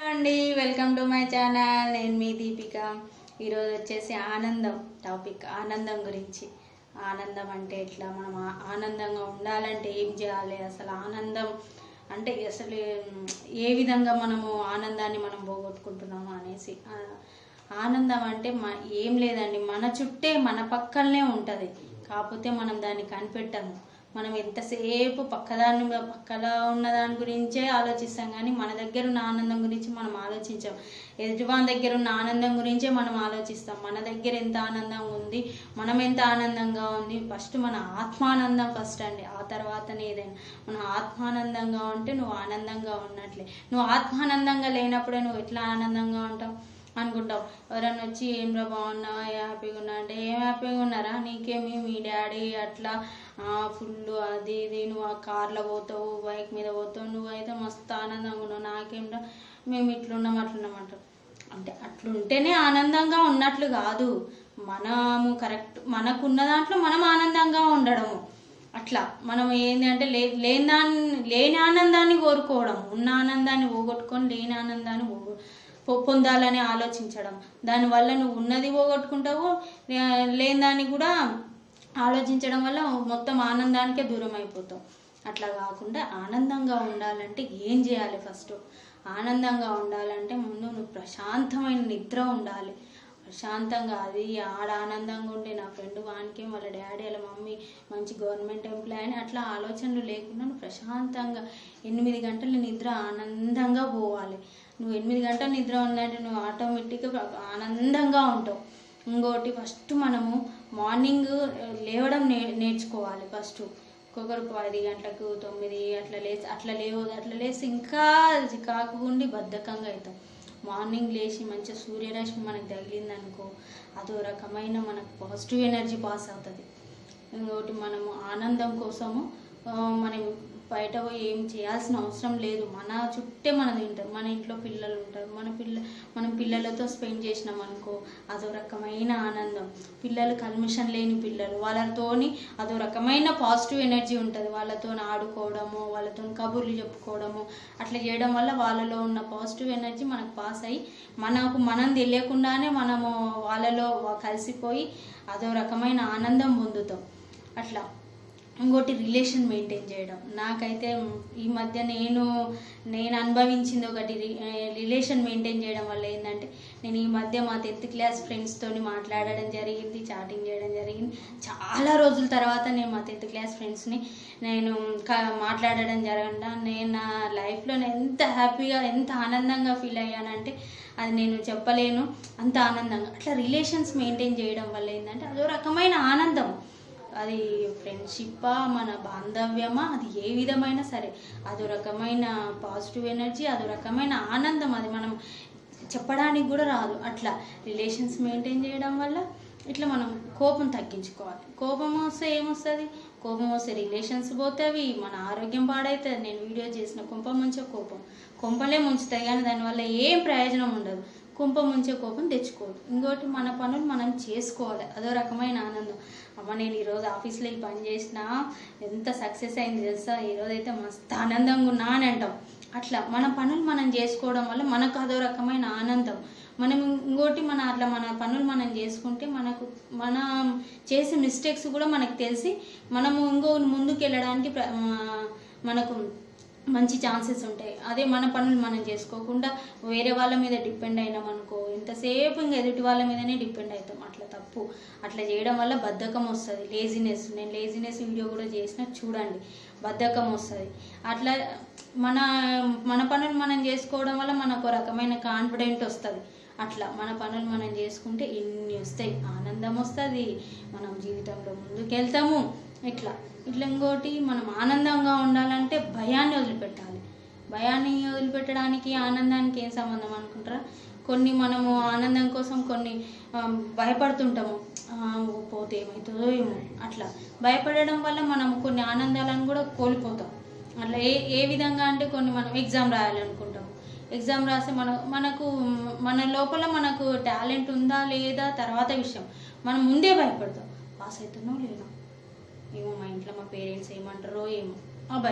అండి welcome to my channel నేను మీ దీపిక ఈరోజు వచ్చేసి ఆనందం టాపిక్ ఆనందం గురించి ఆనందం అంటే ఎట్లా మనం ఆ- ఆనందంగా ఉండాలంటే ఏం చేయాలి అసలు ఆనందం అంటే అసలు ఉమ్, ఏ విధంగా మనము ఆనందాన్ని మనం పోగొట్టుకుంటున్నాము అనేసి ఆ, ఆనందం అంటే మ ఏం లేదండి మన చుట్టే మన పక్కనే ఉంటుంది కాకపోతే మనం దాన్ని కనిపెట్టము మనం ఎంతసేపు పక్కదాని పక్కలో ఉన్న దాని గురించే ఆలోచిస్తాం కానీ మన దగ్గర ఉన్న ఆనందం గురించి మనం ఆలోచించాం ఎదుటివాని దగ్గర ఉన్న ఆనందం గురించే మనం ఆలోచిస్తాం మన దగ్గర ఎంత ఆనందం ఉంది మనం ఎంత ఆనందంగా ఉంది ఫస్ట్ మన ఆత్మానందం ఫస్ట్ అండి ఆ తర్వాతనే ఏదైనా మన ఆత్మానందంగా ఉంటే నువ్వు ఆనందంగా ఉన్నట్లే నువ్వు ఆత్మానందంగా లేనప్పుడే నువ్వు ఎట్లా ఆనందంగా ఉంటావు అనుకుంటావు ఎవరైనా వచ్చి ఏం రా బాగున్నావా హ్యాపీగా ఉన్నా అంటే ఏం హ్యాపీగా ఉన్నారా నీకేమి మీ డాడీ అట్లా ఫుల్ అది ఇది నువ్వు ఆ కార్లో పోతావు బైక్ మీద పోతావు నువ్వైతే మస్తు ఆనందంగా ఉన్నావు నాకేం రా మేము ఇట్లున్నాం అట్లున్నాం అంటావు అంటే అట్లుంటేనే ఆనందంగా ఉన్నట్లు కాదు మనము కరెక్ట్ మనకున్న దాంట్లో మనం ఆనందంగా ఉండడము అట్లా మనం ఏంది అంటే లే లేని దాన్ని లేని ఆనందాన్ని కోరుకోవడం ఉన్న ఆనందాన్ని పోగొట్టుకొని లేని ఆనందాన్ని పోగొ పొ- పొందాలని ఆలోచించడం దానివల్ల నువ్వు ఉన్నది పోగొట్టుకుంటావు లే- లేని దాన్ని కూడా ఆలోచించడం వల్ల మొత్తం ఆనందానికే దూరం అయిపోతావు అట్లా కాకుండా ఆనందంగా ఉండాలంటే ఏం చేయాలి ఫస్ట్ ఆనందంగా ఉండాలంటే ముందు నువ్వు ప్రశాంతమైన నిద్ర ఉండాలి ప్రశాంతంగా అది ఆడ ఆనందంగా ఉండే నా ఫ్రెండ్ వానికి వాళ్ళ డాడీ వాళ్ళ మమ్మీ మంచి గవర్నమెంట్ ఎంప్లాయ్ అని అట్లా ఆలోచనలు లేకుండా నువ్వు ప్రశాంతంగా ఎనిమిది గంటల నిద్ర ఆనందంగా పోవాలి నువ్వు ఎనిమిది గంటల నిద్ర ఉందంటే నువ్వు ఆటోమేటిక్గా ఆనందంగా ఉంటావు ఇంకోటి ఫస్ట్ మనము మార్నింగ్ లేవడం నే నేర్చుకోవాలి ఫస్ట్ ఒక్కొక్కరు పది గంటలకు తొమ్మిది అట్లా లేచి అట్లా లేవు అట్లా లేచి ఇంకా కాకుండా బద్ధకంగా అవుతాం మార్నింగ్ లేచి మంచిగా సూర్యరశ్మి మనకు తగిలింది అనుకో అదో రకమైన మనకు పాజిటివ్ ఎనర్జీ పాస్ అవుతుంది ఇంకొకటి మనము ఆనందం కోసము ఆ, మనం బయట పోయి ఏం చేయాల్సిన అవసరం లేదు మన చుట్టే మనది ఉంటుంది మన ఇంట్లో పిల్లలు ఉంటారు మన పిల్ల మనం పిల్లలతో స్పెండ్ చేసినాం అనుకో అదో రకమైన ఆనందం పిల్లలు కల్మిషన్ లేని పిల్లలు వాళ్ళతోని అదో రకమైన పాజిటివ్ ఎనర్జీ ఉంటుంది వాళ్ళతో ఆడుకోవడము వాళ్ళతో కబుర్లు చెప్పుకోవడము అట్లా చేయడం వల్ల వాళ్ళలో ఉన్న పాజిటివ్ ఎనర్జీ మనకు పాస్ అయ్యి మనకు మనం తెలియకుండానే మనము వాళ్ళలో కలిసిపోయి అదో రకమైన ఆనందం పొందుతాం అట్లా ఇంకోటి రిలేషన్ మెయింటైన్ చేయడం నాకైతే ఈ మధ్య నేను నేను అనుభవించింది ఒకటి రిలేషన్ మెయింటైన్ చేయడం వల్ల ఏంటంటే నేను ఈ మధ్య మా టెన్త్ క్లాస్ ఫ్రెండ్స్తోని మాట్లాడడం జరిగింది చాటింగ్ చేయడం జరిగింది చాలా రోజుల తర్వాత నేను మా టెన్త్ క్లాస్ ఫ్రెండ్స్ని నేను క- మాట్లాడడం జరగకుండా నేను నా లైఫ్లో ఎంత హ్యాపీగా ఎంత ఆనందంగా ఫీల్ అయ్యానంటే అది నేను చెప్పలేను అంత ఆనందంగా అట్లా రిలేషన్స్ మెయింటైన్ చేయడం వల్ల ఏంటంటే అదో రకమైన ఆనందం అది ఫ్రెండ్షిప్పా మన బాంధవ్యమా అది ఏ విధమైన సరే అదో రకమైన పాజిటివ్ ఎనర్జీ అదో రకమైన ఆనందం అది మనం చెప్పడానికి కూడా రాదు అట్లా రిలేషన్స్ మెయింటైన్ చేయడం వల్ల ఇట్లా మనం కోపం తగ్గించుకోవాలి కోపం వస్తే ఏమొస్తుంది కోపం వస్తే రిలేషన్స్ పోతాయి మన ఆరోగ్యం పాడవుతుంది నేను వీడియో చేసిన కుంప ముంచే కోపం కుంపలే ముంచుతాయి కానీ దానివల్ల ఏం ప్రయోజనం ఉండదు కుంప ముంచే కోపం తెచ్చుకోవద్దు ఇంకోటి మన పనులు మనం చేసుకోవాలి అదో రకమైన ఆనందం అమ్మ నేను ఈరోజు ఆఫీస్లో ఈ పని చేసినా ఎంత సక్సెస్ అయింది తెలుసా ఈరోజు అయితే మస్తు ఆనందంగా ఉన్నా అని అంటాం అట్లా మన పనులు మనం చేసుకోవడం వల్ల మనకు అదో రకమైన ఆనందం మనం ఇంకోటి మన అట్లా మన పనులు మనం చేసుకుంటే మనకు మనం చేసే మిస్టేక్స్ కూడా మనకు తెలిసి మనము ఇంకో ముందుకు వెళ్ళడానికి ప్ర- ఆ, మనకు మంచి ఛాన్సెస్ ఉంటాయి అదే మన పనులు మనం చేసుకోకుండా వేరే వాళ్ళ మీద డిపెండ్ అయినాం అనుకో ఎంతసేపు ఇంకా ఎదుటి వాళ్ళ మీదనే డిపెండ్ అవుతాం అట్లా తప్పు అట్లా చేయడం వల్ల బద్ధకం వస్తుంది లేజినెస్ నేను లేజినెస్ వీడియో కూడా చేసిన చూడండి బద్ధకం వస్తుంది అట్లా మన మన పనులు మనం చేసుకోవడం వల్ల మనకు ఒక రకమైన కాన్ఫిడెంట్ వస్తుంది అట్లా మన పనులు మనం చేసుకుంటే ఎన్ని వస్తాయి ఆనందం వస్తుంది మనం జీవితంలో ముందుకెళ్తాము ఇట్లా ఇట్లా ఇంకోటి మనం ఆనందంగా ఉండాలంటే భయాన్ని వదిలిపెట్టాలి భయాన్ని వదిలిపెట్టడానికి ఆనందానికి ఏం సంబంధం అనుకుంటారా కొన్ని మనము ఆనందం కోసం కొన్ని ఆ, భయపడుతుంటాము ఆ, పోతే ఏమవుతుందో ఏమో అట్లా భయపడడం వల్ల మనం కొన్ని ఆనందాలను కూడా కోల్పోతాం అట్లా ఏ ఏ విధంగా అంటే కొన్ని మనం ఎగ్జామ్ రాయాలనుకుంటాము ఎగ్జామ్ రాస్తే మన మనకు మన లోపల మనకు టాలెంట్ ఉందా లేదా తర్వాత విషయం మనం ముందే భయపడతాం పాస్ అవుతానో లేనో ఏమో మా ఇంట్లో మా పేరెంట్స్ ఏమంటారో ఏమో ఆ భయం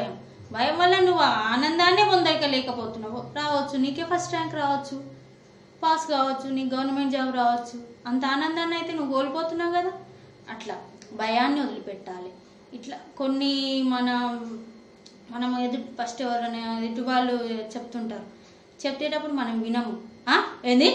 భయం వల్ల నువ్వు ఆ ఆనందాన్నే పొందలేకపోతున్నావు రావచ్చు నీకే ఫస్ట్ ర్యాంక్ రావచ్చు పాస్ కావచ్చు నీకు గవర్నమెంట్ జాబ్ రావచ్చు అంత ఆనందాన్ని అయితే నువ్వు కోల్పోతున్నావు కదా అట్లా భయాన్ని వదిలిపెట్టాలి ఇట్లా కొన్ని మన మనం ఎదుటి ఫస్ట్ ఎవరైనా ఎదుటి వాళ్ళు చెప్తుంటారు చెప్పేటప్పుడు మనం వినము "ఆ? ఏంది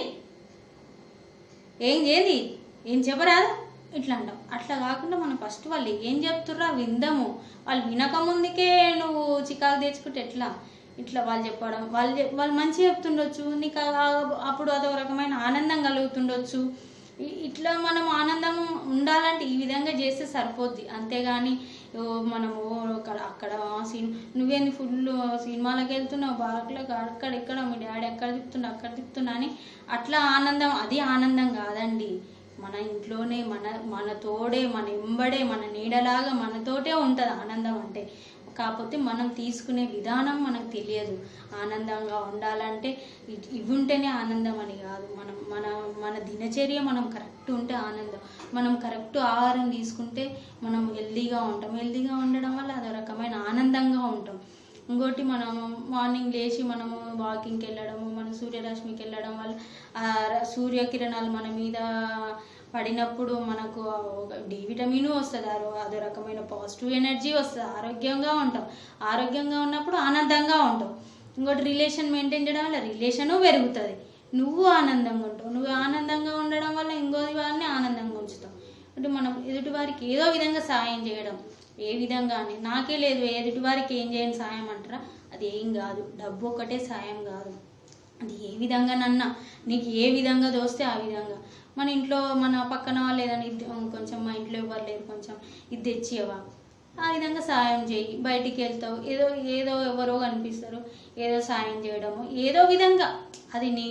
ఏం ఏది ఏం చెప్పరాదు ఇట్లా అంటాం అట్లా కాకుండా మనం ఫస్ట్ వాళ్ళు ఏం చెప్తుర్రా విందాము వాళ్ళు వినక ముందుకే నువ్వు చికాకు తెచ్చుకుంటే ఎట్లా ఇట్లా వాళ్ళు చెప్పడం వాళ్ళు చెప్- వాళ్ళు మంచిగా చెప్తుండొచ్చు నీకు ఆ- అప్పుడు అదొక రకమైన ఆనందం కలుగుతుండొచ్చు ఇ- ఇట్లా మనం ఆనందం ఉండాలంటే ఈ విధంగా చేస్తే సరిపోద్ది అంతేగాని ఓ మనము అక్కడ అక్కడ సినిమా నువ్వేంది ఫుల్ సినిమాలకు వెళ్తున్నావు బార్లకు అక్కడ ఇక్కడ మీ డాడీ ఎక్కడ తిప్పుతున్నా అక్కడ తిప్పుతున్నా అని అట్లా ఆనందం అది ఆనందం కాదండి మన ఇంట్లోనే మన మన తోడే మన ఎంబడే మన నీడలాగా మనతోటే ఉంటుంది ఆనందం అంటే కాకపోతే మనం తీసుకునే విధానం మనకు తెలియదు ఆనందంగా ఉండాలంటే ఇ- ఇవి ఉంటేనే ఆనందం అని కాదు మనం మన మన దినచర్య మనం కరెక్ట్ ఉంటే ఆనందం మనం కరెక్ట్ ఆహారం తీసుకుంటే మనం హెల్దీగా ఉంటాం హెల్దీగా ఉండడం వల్ల అదో రకమైన ఆనందంగా ఉంటాం ఇంకోటి మనం మార్నింగ్ లేచి మనము వాకింగ్కి వెళ్ళడము మన సూర్యరశ్మికి వెళ్ళడం వల్ల ఆ ర- సూర్యకిరణాలు మన మీద పడినప్పుడు మనకు ఒక డి విటమిన్ వస్తుంది ఆ రో- అదో రకమైన పాజిటివ్ ఎనర్జీ వస్తుంది ఆరోగ్యంగా ఉంటాం ఆరోగ్యంగా ఉన్నప్పుడు ఆనందంగా ఉంటాం ఇంకోటి రిలేషన్ మెయింటైన్ చేయడం వల్ల రిలేషను పెరుగుతుంది నువ్వు ఆనందంగా ఉంటావు నువ్వు ఆనందంగా ఉండడం వల్ల ఇంకో వారిని ఆనందంగా ఉంచుతావు అంటే మనం ఎదుటి వారికి ఏదో విధంగా సాయం చేయడం ఏ విధంగా అని నాకే లేదు ఎదుటి వారికి ఏం చేయని సాయం అంటారా అది ఏం కాదు డబ్బు ఒకటే సాయం కాదు అది ఏ విధంగానన్నా నీకు ఏ విధంగా దోస్తే ఆ విధంగా మన ఇంట్లో మన పక్కన వాళ్ళు ఏదైనా ఇది కొంచెం మా ఇంట్లో ఎవరు లేరు కొంచెం ఇది తెచ్చియవా ఆ విధంగా సాయం చేయి బయటికి వెళ్తావు ఏదో ఏదో ఎవరో కనిపిస్తారు ఏదో సాయం చేయడము ఏదో విధంగా అది నీ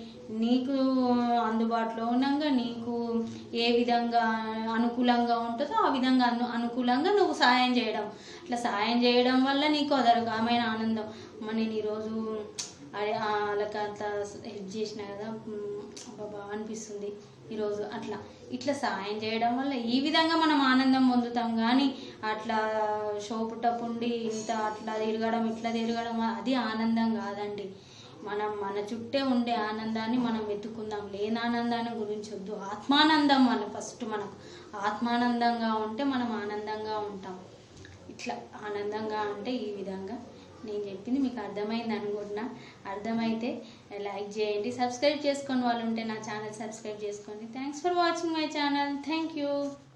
నీకు అందుబాటులో ఉండగా నీకు ఏ విధంగా అనుకూలంగా ఉంటుందో ఆ విధంగా అను అనుకూలంగా నువ్వు సాయం చేయడం అట్లా సాయం చేయడం వల్ల నీకు అదొరకమైన ఆనందం మరి నేను ఈరోజు అదే వాళ్ళకి అంత హెల్ప్ చేసిన కదా బాబా అనిపిస్తుంది ఈరోజు అట్లా ఇట్లా సాయం చేయడం వల్ల ఈ విధంగా మనం ఆనందం పొందుతాం కానీ అట్లా షోపుటప్పుండి ఇంత అట్లా తిరగడం ఇట్లా తిరగడం అది ఆనందం కాదండి మనం మన చుట్టే ఉండే ఆనందాన్ని మనం వెతుక్కుందాం లేని ఆనందాన్ని గురించి వద్దు ఆత్మానందం మన ఫస్ట్ మనకు ఆత్మానందంగా ఉంటే మనం ఆనందంగా ఉంటాం ఇట్లా ఆనందంగా అంటే ఈ విధంగా నేను చెప్పింది మీకు అర్థమైంది అనుకుంటున్నా అర్థమైతే లైక్ చేయండి సబ్స్క్రైబ్ చేసుకొని వాళ్ళు ఉంటే నా ఛానల్ సబ్స్క్రైబ్ చేసుకోండి thanks for watching my channel thank you